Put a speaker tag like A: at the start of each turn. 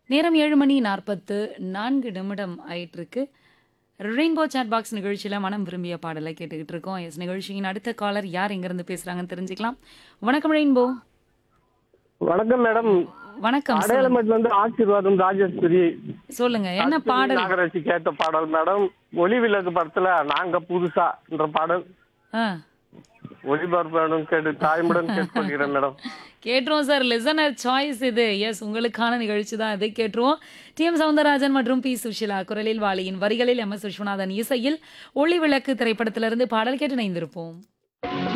A: நேரம் ஏழு மணி நாற்பத்து நான்கு நிமிடம் ஆயிட்டிருக்கு ரெயின்போ சாட் பாக்ஸ் நிகழ்ச்சியில் மனம் விரும்பிய பாடலை கேட்டுக்கிட்டு இருக்கோம் எஸ் நிகழ்ச்சியின் அடுத்த காலர் யார் எங்கேருந்து பேசுகிறாங்கன்னு தெரிஞ்சுக்கலாம் வணக்கம் ரெயின்போ
B: வணக்கம் மேடம்
A: வணக்கம் சொல்லுங்க.
B: அடையாளமேட்ல இருந்து ஆசீர்வாதம் ராஜேஸ்வரி
A: சொல்லுங்க என்ன பாடல்
B: நாகராட்சி கேட்ட பாடல் மேடம் ஒளி விளக்கு படத்துல நாங்க புதுசா என்ற பாடல்
A: ஆ
B: ஒளிபரப்பு மேடம் கேட்டு தாய்முடன் கேட்டுக்கொள்கிறேன் மேடம்
A: கேட்டுருவோம் சார் லிசனர் சாய்ஸ் இது எஸ் உங்களுக்கான நிகழ்ச்சி தான் இது கேட்டுருவோம் டி எம் சவுந்தரராஜன் மற்றும் பி சுஷிலா குரலில் வாலியின் வரிகளில் எம் எஸ் விஸ்வநாதன் இசையில் ஒளி விளக்கு திரைப்படத்திலிருந்து பாடல் கேட்டு இணைந்திருப்போம்